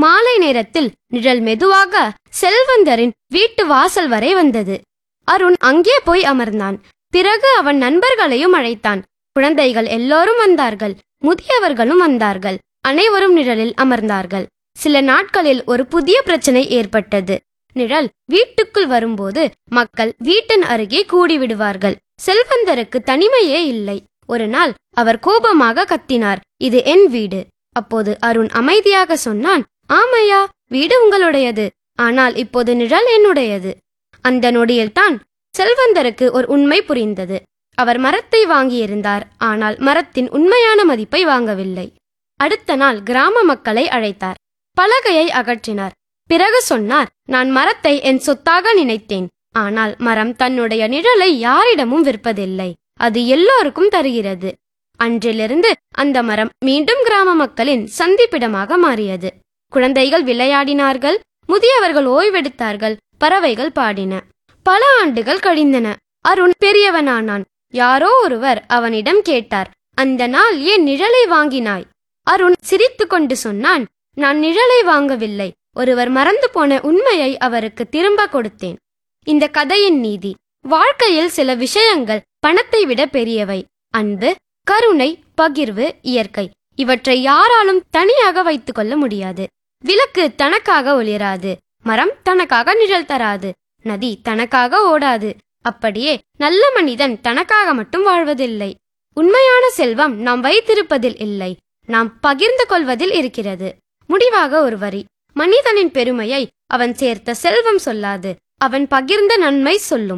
மாலை நேரத்தில் நிழல் மெதுவாக செல்வந்தரின் வீட்டு வாசல் வரை வந்தது அருண் அங்கே போய் அமர்ந்தான் பிறகு அவன் நண்பர்களையும் அழைத்தான் குழந்தைகள் எல்லோரும் வந்தார்கள் முதியவர்களும் வந்தார்கள் அனைவரும் நிழலில் அமர்ந்தார்கள் சில நாட்களில் ஒரு புதிய பிரச்சனை ஏற்பட்டது நிழல் வீட்டுக்குள் வரும்போது மக்கள் வீட்டின் அருகே கூடி விடுவார்கள் செல்வந்தருக்கு தனிமையே இல்லை ஒரு நாள் அவர் கோபமாக கத்தினார் இது என் வீடு அப்போது அருண் அமைதியாக சொன்னான் ஆமையா வீடு உங்களுடையது ஆனால் இப்போது நிழல் என்னுடையது அந்த நொடியில்தான் செல்வந்தருக்கு ஒரு உண்மை புரிந்தது அவர் மரத்தை வாங்கியிருந்தார் ஆனால் மரத்தின் உண்மையான மதிப்பை வாங்கவில்லை அடுத்த நாள் கிராம மக்களை அழைத்தார் பலகையை அகற்றினார் பிறகு சொன்னார் நான் மரத்தை என் சொத்தாக நினைத்தேன் ஆனால் மரம் தன்னுடைய நிழலை யாரிடமும் விற்பதில்லை அது எல்லோருக்கும் தருகிறது அன்றிலிருந்து அந்த மரம் மீண்டும் கிராம மக்களின் சந்திப்பிடமாக மாறியது குழந்தைகள் விளையாடினார்கள் முதியவர்கள் ஓய்வெடுத்தார்கள் பறவைகள் பாடின பல ஆண்டுகள் கழிந்தன அருண் பெரியவனானான் யாரோ ஒருவர் அவனிடம் கேட்டார் அந்த நாள் ஏன் நிழலை வாங்கினாய் அருண் சிரித்துக்கொண்டு சொன்னான் நான் நிழலை வாங்கவில்லை ஒருவர் மறந்து போன உண்மையை அவருக்கு திரும்ப கொடுத்தேன் இந்த கதையின் நீதி வாழ்க்கையில் சில விஷயங்கள் பணத்தை விட பெரியவை அன்பு கருணை பகிர்வு இயற்கை இவற்றை யாராலும் தனியாக வைத்துக் கொள்ள முடியாது விளக்கு தனக்காக ஒளிராது மரம் தனக்காக நிழல் தராது நதி தனக்காக ஓடாது அப்படியே நல்ல மனிதன் தனக்காக மட்டும் வாழ்வதில்லை உண்மையான செல்வம் நாம் வைத்திருப்பதில் இல்லை நாம் பகிர்ந்து கொள்வதில் இருக்கிறது முடிவாக ஒரு வரி மனிதனின் பெருமையை அவன் சேர்த்த செல்வம் சொல்லாது அவன் பகிர்ந்த நன்மை சொல்லும்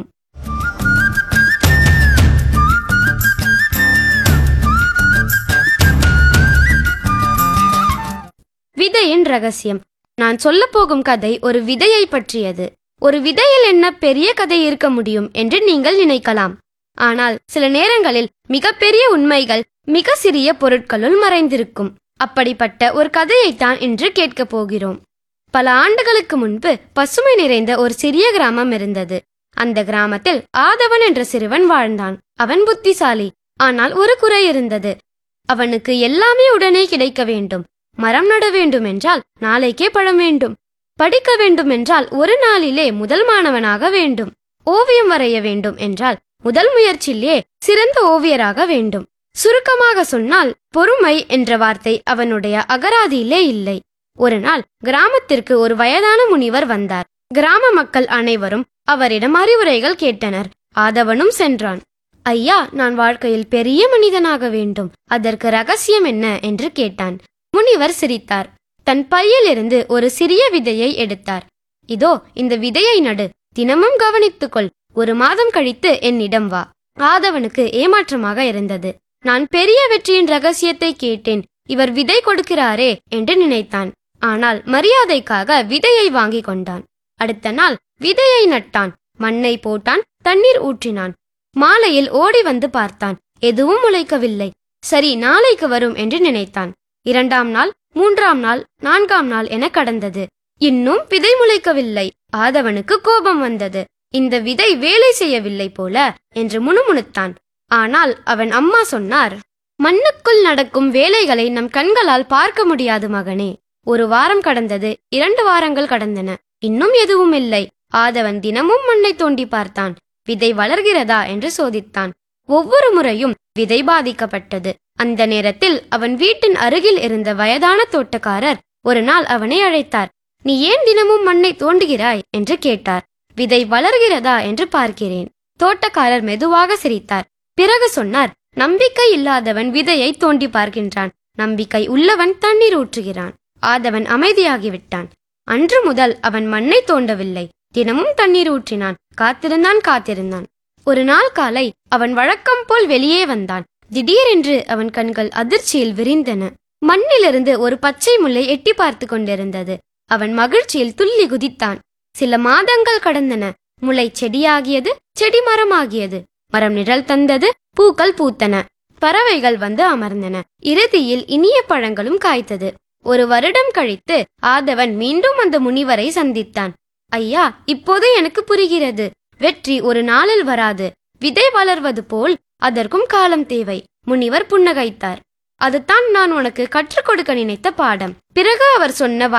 விதையின் ரகசியம் நான் சொல்லப் போகும் கதை ஒரு விதையை பற்றியது ஒரு விதையில் என்ன பெரிய கதை இருக்க முடியும் என்று நீங்கள் நினைக்கலாம் ஆனால் சில நேரங்களில் மிகப்பெரிய உண்மைகள் மிக சிறிய பொருட்களுள் மறைந்திருக்கும் அப்படிப்பட்ட ஒரு கதையைத்தான் இன்று கேட்கப் போகிறோம் பல ஆண்டுகளுக்கு முன்பு பசுமை நிறைந்த ஒரு சிறிய கிராமம் இருந்தது அந்த கிராமத்தில் ஆதவன் என்ற சிறுவன் வாழ்ந்தான் அவன் புத்திசாலி ஆனால் ஒரு குறை இருந்தது அவனுக்கு எல்லாமே உடனே கிடைக்க வேண்டும் மரம் நட வேண்டும் என்றால் நாளைக்கே பழம் வேண்டும் படிக்க வேண்டும் என்றால் ஒரு நாளிலே முதல் மாணவனாக வேண்டும் ஓவியம் வரைய வேண்டும் என்றால் முதல் முயற்சியிலே சிறந்த ஓவியராக வேண்டும் சுருக்கமாக சொன்னால் பொறுமை என்ற வார்த்தை அவனுடைய அகராதியிலே இல்லை ஒரு நாள் கிராமத்திற்கு ஒரு வயதான முனிவர் வந்தார் கிராம மக்கள் அனைவரும் அவரிடம் அறிவுரைகள் கேட்டனர் ஆதவனும் சென்றான் ஐயா நான் வாழ்க்கையில் பெரிய மனிதனாக வேண்டும் அதற்கு ரகசியம் என்ன என்று கேட்டான் முனிவர் சிரித்தார் தன் பையிலிருந்து ஒரு சிறிய விதையை எடுத்தார் இதோ இந்த விதையை நடு தினமும் கவனித்துக்கொள் ஒரு மாதம் கழித்து என்னிடம் வா ஆதவனுக்கு ஏமாற்றமாக இருந்தது நான் பெரிய வெற்றியின் ரகசியத்தை கேட்டேன் இவர் விதை கொடுக்கிறாரே என்று நினைத்தான் ஆனால் மரியாதைக்காக விதையை வாங்கி கொண்டான் அடுத்த நாள் விதையை நட்டான் மண்ணை போட்டான் தண்ணீர் ஊற்றினான் மாலையில் ஓடி வந்து பார்த்தான் எதுவும் முளைக்கவில்லை சரி நாளைக்கு வரும் என்று நினைத்தான் இரண்டாம் நாள் மூன்றாம் நாள் நான்காம் நாள் என கடந்தது இன்னும் விதை முளைக்கவில்லை ஆதவனுக்கு கோபம் வந்தது இந்த விதை வேலை செய்யவில்லை போல என்று முணுமுணுத்தான் ஆனால் அவன் அம்மா சொன்னார் மண்ணுக்குள் நடக்கும் வேலைகளை நம் கண்களால் பார்க்க முடியாது மகனே ஒரு வாரம் கடந்தது இரண்டு வாரங்கள் கடந்தன இன்னும் எதுவும் இல்லை ஆதவன் தினமும் மண்ணை தோண்டி பார்த்தான் விதை வளர்கிறதா என்று சோதித்தான் ஒவ்வொரு முறையும் விதை பாதிக்கப்பட்டது அந்த நேரத்தில் அவன் வீட்டின் அருகில் இருந்த வயதான தோட்டக்காரர் ஒரு நாள் அவனை அழைத்தார் நீ ஏன் தினமும் மண்ணை தோண்டுகிறாய் என்று கேட்டார் விதை வளர்கிறதா என்று பார்க்கிறேன் தோட்டக்காரர் மெதுவாக சிரித்தார் பிறகு சொன்னார் நம்பிக்கை இல்லாதவன் விதையை தோண்டி பார்க்கின்றான் நம்பிக்கை உள்ளவன் தண்ணீர் ஊற்றுகிறான் ஆதவன் அமைதியாகிவிட்டான் அன்று முதல் அவன் மண்ணை தோண்டவில்லை தினமும் தண்ணீர் ஊற்றினான் காத்திருந்தான் காத்திருந்தான் ஒரு நாள் காலை அவன் வழக்கம் போல் வெளியே வந்தான் திடீரென்று அவன் கண்கள் அதிர்ச்சியில் விரிந்தன மண்ணிலிருந்து ஒரு பச்சை முல்லை எட்டி பார்த்து கொண்டிருந்தது அவன் மகிழ்ச்சியில் துள்ளி குதித்தான் சில மாதங்கள் கடந்தன முளை செடியாகியது செடி மரமாகியது மரம் நிழல் தந்தது பூக்கள் பூத்தன பறவைகள் வந்து அமர்ந்தன இறுதியில் இனிய பழங்களும் காய்த்தது ஒரு வருடம் கழித்து ஆதவன் மீண்டும் அந்த முனிவரை சந்தித்தான் ஐயா இப்போது எனக்கு புரிகிறது வெற்றி ஒரு நாளில் வராது விதை வளர்வது போல் அதற்கும் காலம் தேவை முனிவர் புன்னகைத்தார் அதுதான் நான் உனக்கு கற்றுக் கொடுக்க நினைத்த பாடம் பிறகு அவர் சொன்ன